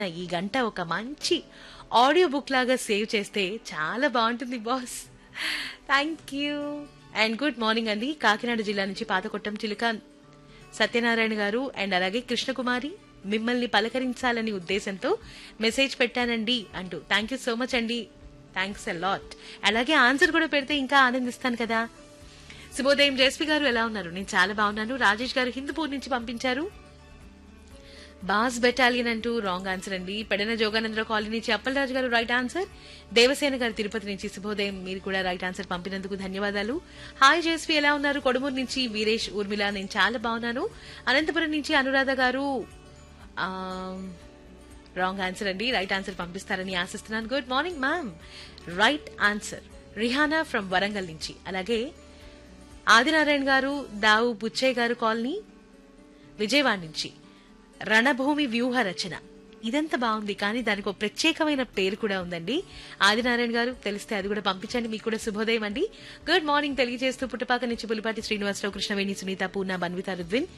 ఈ గంట ఒక మంచి ఆడియో బుక్ లాగా సేవ్ చేస్తే చాలా బాగుంటుంది boss thank you and good morning అండి కాకినాడ జిల్లా నుంచి పాతకొట్టం చిలుక సత్యనారాయణ గారు అండ్ అలాగే కృష్ణకుమారి మిమ్మల్ని పలకరించాలని ఉద్దేశంతో మెసేజ్ పెట్టానండి అంటూ థ్యాంక్ యూ సో మచ్ అండి థ్యాంక్స్ అ లాట్ అలాగే ఆన్సర్ కూడా పెడితే ఇంకా ఆనందిస్తాను కదా శుభోదయం జయశ్రీ గారు ఎలా ఉన్నారు నేను చాలా బాగున్నాను రాజేష్ గారు హిందూపూర్ నుంచి పంపించారు బాస్ బెటాలియన్ అంటూ రాంగ్ ఆన్సర్ అండి పెడన జోగానందరావు కాలనీ నుంచి అప్పలరాజు గారు రైట్ ఆన్సర్ దేవసేన గారు తిరుపతి నుంచి శుభోదయం మీరు కూడా రైట్ ఆన్సర్ పంపినందుకు ధన్యవాదాలు హాయ్ జయశ్రీ ఎలా ఉన్నారు కొడుమూరు నుంచి వీరేష్ ఊర్మిళ నేను చాలా బాగున్నాను అనంతపురం నుంచి అనురాధ గారు రాంగ్ ఆన్సర్ అండి రైట్ ఆన్సర్ పంపిస్తారని ఆశిస్తున్నాను good morning ma'am right answer Rihana from Warangal నుంచి అలాగే ఆదినారాయణ గారు దావు బుచ్చయ్య గారు కాలనీ విజయవాడ నుంచి రణభూమి వ్యూహ రచన ఇదంతా బాగుంది కానీ దానికి ఒక ప్రత్యేకమైన పేరు కూడా ఉందండి ఆదినారాయణ గారు తెలిస్తే అది కూడా పంపించండి మీకు కూడా శుభోదయం అండి గుడ్ మార్నింగ్ తెలియజేస్తూ పుట్టపాక నుంచి పులిపాటి శ్రీనివాసరావు కృష్ణవేణి సునీత పూర్ణ బన్విత రుద్విన్